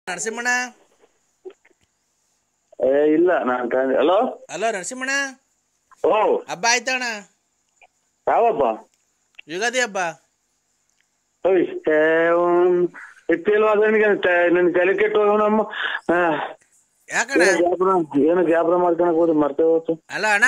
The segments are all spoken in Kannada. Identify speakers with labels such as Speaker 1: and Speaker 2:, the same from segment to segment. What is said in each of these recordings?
Speaker 1: ನರಸಿಂಹಣ್ಣ
Speaker 2: ಏ ಇಲ್ಲ ನಾನು ಹಲೋ
Speaker 1: ಹಲೋ ನರಸಿಂಹಣ್ಣ
Speaker 2: ಓ
Speaker 1: ಹಬ್ಬ ಆಯ್ತಣ್ಣ
Speaker 2: ಯಾವಪ್ಪ
Speaker 1: ಯುಗಾದಿ ಹಬ್ಬ
Speaker 2: ಓಯ್ ಇತ್ತಿಲ್ವಾ ನಿನಗೆ ನಿನ್ ತಲೆ ಕೆಟ್ಟು ನಮ್ಮ ಆ,
Speaker 1: ಯಾಕಣ್ಣ
Speaker 2: ಏನೋ ಜ್ಞಾಪನ ಏನೋ ಜ್ಞಾಪನ ಮಾಡ್ಕೊಳಕ್ ಹೋದ್ರೆ ಮರ್ತೇ ಹೋಯ್ತು
Speaker 1: ಅಲ್ಲ ಅಣ್ಣ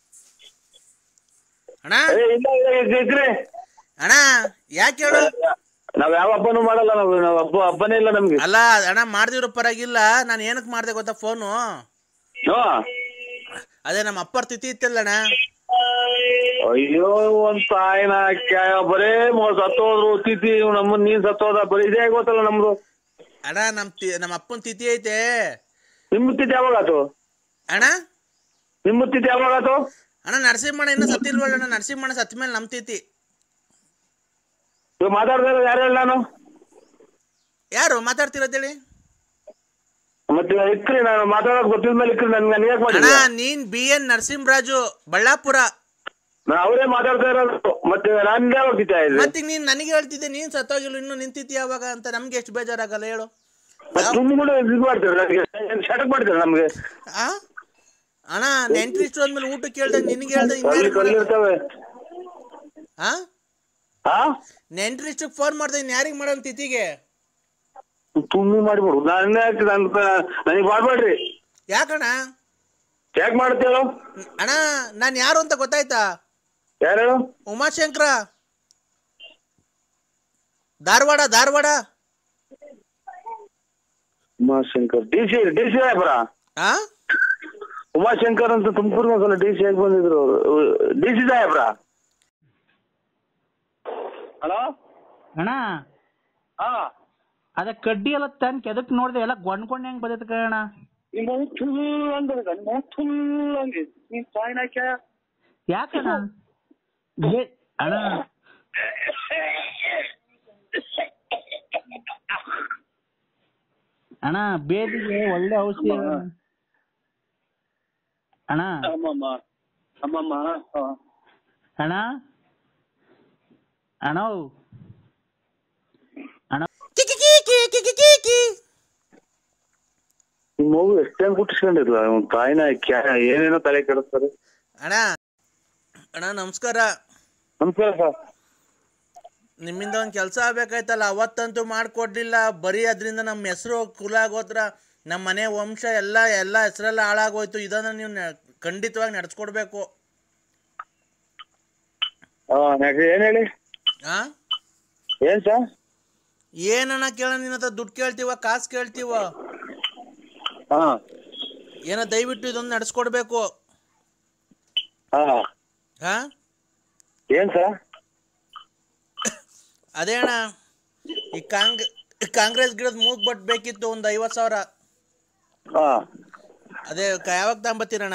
Speaker 1: ಅಣ್ಣ
Speaker 2: ಏ ಇಲ್ಲ ಇಲ್ಲ ಇದ್ರಿ
Speaker 1: ಅಣ್ಣ ಯಾಕೆ ಹೇಳು
Speaker 2: ನಾವ್ ಯಾವ ಹಬ್ಬನೂ ಮಾಡಲ್ಲ ನಾವು ನಾವ್ ಹಬ್ಬ ಹಬ್ಬನೇ ಇಲ್ಲ ನಮ್ಗೆ
Speaker 1: ಅಲ್ಲ ಅಣ್ಣ ಮಾಡ್ದಿರೋ ಪರವಾಗಿಲ್ಲ ನಾನು ಏನಕ್ಕೆ ಮಾಡಿದೆ ಗೊತ್ತಾ ಫೋನು
Speaker 2: ಹ್ಞೂ
Speaker 1: ಅದೇ ನಮ್ಮ ಅಪ್ಪರ ತಿಥಿ ಇತ್ತಲ್ಲಣ್ಣ
Speaker 2: ಅಯ್ಯೋ ಒಂದ್ ತಾಯಿನ ಕ್ಯಾ ಬರೇ ಮೊ- ಸತ್ತೋದ್ರು ತಿಥಿ ನಮ್ಮ ನೀನ್ ಸತ್ತೋದ ಬರೀ ಇದೇ ಗೊತ್ತಲ್ಲ ನಮ್ದು
Speaker 1: ಅಣ್ಣ ನಮ್ಮ ತಿ ನಮ್ಮ ಅಪ್ಪನ ತಿಥಿ ಐತೆ
Speaker 2: ನಿಮ್ಮ ತಿಥಿ ಯಾವಾಗ ಆತು
Speaker 1: ಅಣ್ಣ
Speaker 2: ನಿಮ್ಮ ತಿಥಿ ಯಾವಾಗ ಆತು
Speaker 1: ಅಣ್ಣ ನರಸಿಂಹಣ್ಣ ಇನ್ನೂ ಸತ್ತಿಲ್ವಲ್ಲ ಅಣ್ಣ ನರಸಿಂಹಣ್ಣ ಸತ್ತ ಮೇಲೆ ನಮ್ಮ ತಿಥಿ
Speaker 2: ಇವಾಗ ಮಾತಾಡ್ತಾ ಇರೋದು ಯಾರು ಹೇಳಿ ನಾನು
Speaker 1: ಯಾರು ಮಾತಾಡ್ತಿರೋದೇಳಿ
Speaker 2: ಮತ್ತೆ ಇಕ್ರಿ ನಾನು ಮಾತಾಡೋದು ಗೊತ್ತಿದ ಮೇಲೆ ಇಕ್ರಿ ನನ್ಗೆ ನನ್ಗೆ ಯಾಕೆ
Speaker 1: ಅಣ್ಣ
Speaker 2: ಮಾಡಿಲ್ಲ
Speaker 1: ನೀನ್ ಬಿ ಎನ್ ನರಸಿಂಹರಾಜು ಬಳ್ಳಾಪುರ
Speaker 2: ನಾನು ಅವರೇ ಮಾತಾಡ್ತಾ ಇರೋದು ಮತ್ತೆ ನನ್ಗೆ ಯಾವಾಗ ತಿಥಿ ಆಯ್ತು
Speaker 1: ಮತ್ತೆ ನೀನ್ ನನಗೆ ಹೇಳ್ತಿದ್ದೆ ನೀನ್ ಸತ್ತೋಗಿಲ್ಲ ಇನ್ನು ನಿನ್ ತಿಥಿ ಯಾವಾಗ ಅಂತ ನಮ್ಗೆ ಎಷ್ಟು ಬೇಜಾರಾಗಲ್ಲ ಹೇಳು
Speaker 2: ಮತ್ತೆ ತುಂಬ ಕೂಡ ಇದು ಮಾಡ್ತಾರೆ ನನಗೆ ಶಟಕ್ ಮಾಡ್ತಾರೆ ನಮ್ಗೆ
Speaker 1: ಆ ಅಣ್ಣ ನೆಂಟ್ರಿಷ್ಟು ಅಂದ್ಮೇಲೆ ಊಟ ಕೇಳ್ದೆ ನಿನಗೆ ಹೇಳ್ದೆ
Speaker 2: ಕಲ್ಲಿ
Speaker 1: ಇನ್ಯಾರಿಗೆ
Speaker 2: ಕಲ್ಲಿರ್ತವೆ
Speaker 1: ಆ
Speaker 2: ಹಾ
Speaker 1: ನೆಂಟ್ರಿಷ್ಟಕ್ಕೆ ಫೋನ್ ಮಾಡ್ದೆ ಇನ್ ಯಾರಿಗೆ ಮಾಡೋಣ ತಿಥಿಗೆ
Speaker 2: ತುಂಬಿ ಮಾಡಿಬಿಡು ನಾನು ಯಾಕೆ ನನ್ ನನಗೆ ಮಾಡ್ಬೇಡ್ರಿ
Speaker 1: ಯಾಕಣ್ಣ
Speaker 2: ಯಾಕೆ ಮಾಡ್ತೇಳು
Speaker 1: ಅಣ್ಣ ನಾನು ಯಾರು ಅಂತ ಗೊತ್ತಾಯ್ತಾ
Speaker 2: ಯಾರು ಹೇಳು
Speaker 1: Umashankar Dharwad Dharwad
Speaker 2: Umashankar D C D C ಸಾಹೇಬ್ರ
Speaker 1: ಆ
Speaker 2: ಉಮಾಶಂಕರ್ ಅಂತ ತುಮಕೂರು ಒಂದ್ಸಲ ಡಿ ಸಿ ಆಗಿ ಬಂದಿದ್ರು ಡಿ ಸಿ ಸಾಹೇಬ್ರ ಹಲೋ
Speaker 3: ಅಣ್ಣ
Speaker 2: ಹಾ
Speaker 3: ಅದ ಕಡ್ಡಿ ಎಲ್ಲ ತಂದ್ ಕೆದಕ್ ನೋಡ್ದೆ ಎಲ್ಲ ಗೊಂಡ್ಕೊಂಡ್ ಹೆಂಗ್ ಬದತ್ ಕಣ
Speaker 2: ನಿಮ್ಮ ಫುಲ್ ಅಂದ್ರೆ ನಿಮ್ಮ ಫುಲ್ ಹಂಗೆ ನೀನ್ ಕಾಯಿನ್ ಹಾಕ್ಯ
Speaker 3: ಯಾಕಣ್ಣ ಏ ಅಣ್ಣ ಅಣ್ಣ ಬೇದಿಗೆ ಒಳ್ಳೆ ಔಷಧಿ ಅಣ್ಣ. ಅಣ್ಣ
Speaker 2: ಅಮ್ಮಮ್ಮ ಅಮ್ಮಮ್ಮ ಹಾ.
Speaker 3: ಅಣ್ಣ ಅಣ್ಣ ಅಣ್ಣ
Speaker 1: ಕಿಕಿ ಕಿಕಿ ಕಿಕಿ ಕಿಕಿ
Speaker 2: ನಿಮ್ಮ ಮಗು ಎಷ್ಟೇನ್ ಕುಟ್ಟಿಸ್ಕೊಂಡಿರ್ಲ ಅವ್ನ್ ಕಾಯಿನ ಕ್ಯಾ ಏನೇನೋ ತಲೆ ಕೆಡಿಸ್ತಾರೆ
Speaker 1: ಅಣ್ಣ ಅಣ್ಣ ನಮಸ್ಕಾರ
Speaker 2: ನಮಸ್ಕಾರ ಸರ್
Speaker 1: ನಿಮ್ಮಿಂದ ಒಂದು ಕೆಲಸ ಆಗ್ಬೇಕಾಯ್ತಲ್ಲ ಅವತ್ತಂತೂ ಮಾಡಿಕೊಡ್ಲಿಲ್ಲ ಬರೀ ಅದರಿಂದ ನಮ್ಮ ಹೆಸರು ಕುಲ ಗೋತ್ರ ನಮ್ಮ ಮನೆ ವಂಶ ಎಲ್ಲ ಎಲ್ಲ ಹೆಸರೆಲ್ಲ ಹಾಳಾಗೋಯ್ತು ಇದನ್ನ ನೀವು ನೆ- ಖಂಡಿತವಾಗಿ ನಡೆಸ್ಕೊಡ್ಬೇಕು
Speaker 2: ಹಾ next ಏನ್ ಹೇಳಿ
Speaker 1: ಆ
Speaker 2: ಏನ್ ಸರ್
Speaker 1: ಏನಣ್ಣ ಕೇಳ ನಿನ್ನ ಹತ್ರ ದುಡ್ಡು ಕೇಳ್ತೀವ ಕಾಸು ಕೇಳ್ತೀವ
Speaker 2: ಹಾ
Speaker 1: ಏನೋ ದಯವಿಟ್ಟು ಇದೊಂದು ನಡೆಸ್ಕೊಡ್ಬೇಕು
Speaker 2: ಹಾ
Speaker 1: ಹಾ
Speaker 2: ಏನ್ ಸರ್
Speaker 1: ಅದೇ ಅಣ್ಣ ಈ ಕಾಂಗ್ ಕಾಂಗ್ರೆಸ್ ಗಿಡದ ಮೂಗ್ ಬಟ್ ಬೇಕಿತ್ತು ಒಂದು ಐವತ್ತು ಸಾವಿರ
Speaker 2: ಹಾ
Speaker 1: ಅದೇ ಕ- ಯಾವಾಗ ತಗೊಂಬತ್ತೀರಣ್ಣ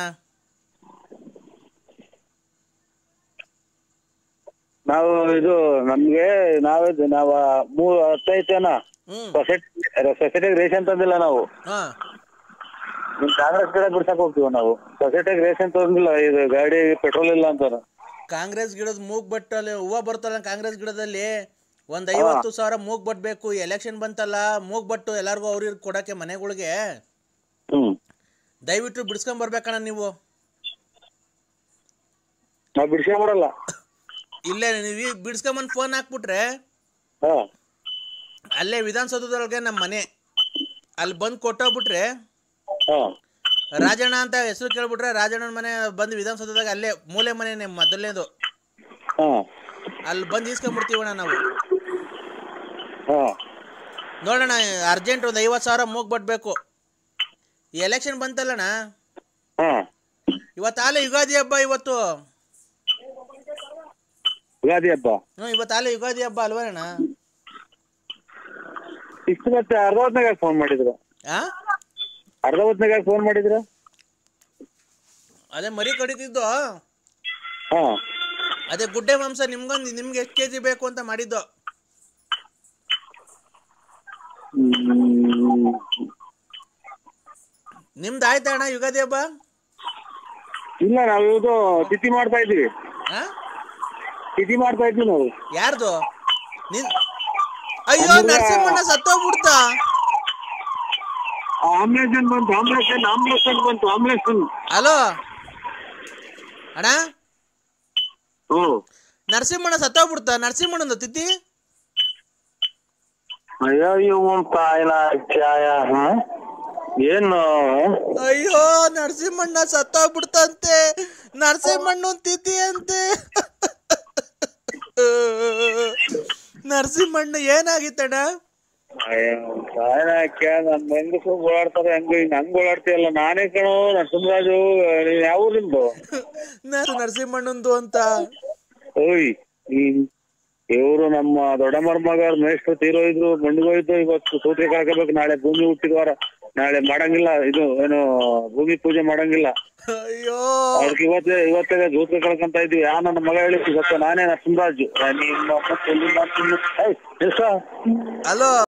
Speaker 2: ನಾವು ಇದು ನಮ್ಗೆ ನಾವೇ ನಾವ ಮೂರ್ ಹತ್ತೈದು ಜನ
Speaker 1: ಹ್ಞೂ
Speaker 2: ಸೊಸೈಟಿ ಸೊಸೈಟಿಗೆ ರೇಷನ್ ತಂದಿಲ್ಲ ನಾವು
Speaker 1: ಹಾಂ
Speaker 2: ನಿಮ್ ಕಾಂಗ್ರೆಸ್ ಕಡೆ ಬಿಡ್ಸಕ್ ಹೋಗ್ತೀವಿ ನಾವು ಸೊಸೈಟಿಗೆ ರೇಷನ್ ತಂದಿಲ್ಲ ಇದು ಗಾಡಿ ಪೆಟ್ರೋಲ್ ಇಲ್ಲ ಅಂತಾರ
Speaker 1: ಕಾಂಗ್ರೆಸ್ ಗಿಡದ ಮೂಗ್ ಬಟ್ಟಲ್ಲಿ ಹೂವು ಬರ್ತಲ್ಲ ಕಾಂಗ್ರೆಸ್ ಗಿಡದಲ್ಲಿ ಒಂದ್ ಐವತ್ತು ಸಾವಿರ ಮೂಗ್ ಬಟ್ ಬೇಕು ಎಲೆಕ್ಷನ್ ಬಂತಲ್ಲ ಮೂಗ್ ಬಟ್ಟು ಎಲ್ಲಾರ್ಗು ಅವ್ರ ಇವ್ರಿಗೆ ಕೊಡಕ್ಕೆ ಮನೆಗಳಿಗೆ
Speaker 2: ಹ್ಮ್
Speaker 1: ದಯವಿಟ್ಟು ಬಿಡಿಸ್ಕೊಂಡ್ ಬರ್ಬೇಕಣ್ಣ ನೀವು
Speaker 2: ನಾವ್ ಬಿಡ್ಸ್ಕೊಂಬರಲ್ಲ
Speaker 1: ಇಲ್ಲೇ ನೀವು ಬಿಡಿಸ್ಕೊಂಬಂದು ಫೋನ್ ಹಾಕ್ಬಿಟ್ರೆ
Speaker 2: ಹಾ
Speaker 1: ಅಲ್ಲೇ ವಿಧಾನಸೌಧದೊಳಗೆ ನಮ್ಮ ಮನೆ ಅಲ್ಲಿ ಬಂದು ಕೊಟ್ಟೋಗ್ಬಿಟ್ರೆ
Speaker 2: ಹಾ
Speaker 1: ರಾಜಣ್ಣ ಅಂತ ಹೆಸರು ಕೇಳ್ಬಿಟ್ರೆ ರಾಜಣ್ಣನ ಮನೆ ಬಂದು ವಿಧಾನಸೌಧದಾಗ ಅಲ್ಲೇ ಮೂಲೆ ಮನೆನೇ ಮೊದಲನೇದು
Speaker 2: ಹಾ
Speaker 1: ಅಲ್ಲಿ ಬಂದು ಈಸ್ಕೊಂಡ್ಬಿಡ್ತೀವಣ್ಣ ನಾವು
Speaker 2: ಹಾ
Speaker 1: ನೋಡೋಣ ಅರ್ಜೆಂಟ್ ಒಂದು ಐವತ್ತು ಸಾವಿರ ಮೂಗ್ ಬಟ್ಬೇಕು ಈ ಎಲೆಕ್ಷನ್ ಬಂತಲ್ಲಣ್ಣ
Speaker 2: ಹಾ
Speaker 1: ಇವತ್ತು ಆಲೆ ಯುಗಾದಿ ಹಬ್ಬ ಇವತ್ತು
Speaker 2: ಯುಗಾದಿ ಹಬ್ಬ
Speaker 1: ಹ್ಞೂ ಇವತ್ತು ಆಲೆ ಯುಗಾದಿ ಹಬ್ಬ ಅಲ್ವೇನಣ್ಣ
Speaker 2: ಇಷ್ಟು ಮತ್ತೆ ಅರ್ಧ ಹೊತ್ನಾಗ ಫೋನ್ ಮಾಡಿದ್ರ
Speaker 1: ಆ
Speaker 2: ಅರ್ಧ ಹೊತ್ನಾಗ ಫೋನ್ ಮಾಡಿದ್ರ
Speaker 1: ಅದೇ ಮರಿ ಕಡಿತಿದ್ದು
Speaker 2: ಹಾ
Speaker 1: ಅದೇ ಗುಡ್ಡೆ ಮಾಂಸ ನಿಮ್ಗೊಂದು ನಿಮ್ಗೆ ಎಷ್ಟು ಕೆ ಜಿ ಬೇಕು ಅಂತ ಮಾಡಿದ್ದು
Speaker 2: ಹ್ಮ್.
Speaker 1: ನಿಮ್ದು ಆಯ್ತಾ ಅಣ್ಣ ಯುಗಾದಿ ಹಬ್ಬ
Speaker 2: ಇಲ್ಲ ನಾವು ಇದು ತಿಥಿ ಮಾಡ್ತಾ ಇದೀವಿ
Speaker 1: ಆ
Speaker 2: ತಿಥಿ ಮಾಡ್ತಾ ಇದ್ವಿ ನಾವು
Speaker 1: ಯಾರ್ದು ನಿನ್ ಅಯ್ಯೋ ನರಸಿಂಹಣ್ಣ ಸತ್ತೋಗ್ಬಿಡ್ತಾ
Speaker 2: ಆಂಬ್ಯುಲೆನ್ಸ್ ಬಂತು ಆಂಬ್ಯುಲೆನ್ಸ್ ಆಂಬ್ಯುಲೆನ್ಸ್ ಬಂತು ಆಂಬ್ಯುಲೆನ್ಸ್
Speaker 1: ಹಲೋ ಅಣ್ಣ
Speaker 2: ಹ್ಮ್
Speaker 1: ನರಸಿಂಹಣ್ಣ ಸತ್ತೋಗ್ಬಿಡ್ತ ನರಸಿಂಹಣ್ಣಂದು ತಿಥಿ
Speaker 2: ಅಯ್ಯೋ ಇವನ್ ತಾಯಿನ ಕ್ಯಾಯ ಹ್ಮ್ ಏನು
Speaker 1: ಅಯ್ಯೋ ನರಸಿಂಹಣ್ಣ ಸತ್ತೋಗ್ಬಿಡ್ತಂತೆ ನರಸಿಂಹಣ್ಣನ ತಿಥಿ ಅಂತೆ ನರಸಿಂಹಣ್ಣ ಏನಾಗಿತ್ತಣ್ಣ
Speaker 2: ಅಯ್ಯೋ ತಾಯಿನ ಕ್ಯಾ ನನ್ ಹೆಂಗಸು ಓಡಾಡ್ತಾರೆ ಹಂಗ ಹಂಗ ಓಡಾಡ್ತೀಯಲ್ಲ ನಾನೇ ಕಣೋ ನರಸಿಂಹರಾಜು ನೀನ್ ಯಾವ ಊರಿಂದು
Speaker 1: ನಾನು ನರಸಿಂಹಣ್ಣಂದು ಅಂತ
Speaker 2: ಓಯ್ ಇವರು ನಮ್ಮ ದೊಡ್ಡ ಮಗ ಮೇಷ್ಟ್ರು ತೀರೋಯ್ರು ಮಂಡ್ಗೋಯ್ತು ಇವತ್ತು ಸೂತ್ರೆ ಕಳ್ಕೋಬೇಕು ನಾಳೆ ಭೂಮಿ ಹುಟ್ಟಿದ್ವಾರ ನಾಳೆ ಮಾಡಂಗಿಲ್ಲ ಇದು ಏನು ಭೂಮಿ ಪೂಜೆ ಮಾಡಂಗಿಲ್ಲ
Speaker 1: ಅಯ್ಯೋ
Speaker 2: ಅದಕ್ಕೆ ಇವತ್ತೇ ಇವತ್ತೇ ಜೂತ್ರೆ ಕಳ್ಕೊಂತ ಇದ್ವಿ ಯಾ ನನ್ನ ಮಗ ಹೇಳಿದ್ದು ಗೊತ್ತಾ ನಾನೇ ನರಸಿಂಹರಾಜು ನಿಮ್ಮ ಅಮ್ಮ ಎಲ್ಲಿ ಮಾಡ್ತೀನಿ? ಏಯ್, ನಿಲ್ಸು.
Speaker 1: ಹಲೋ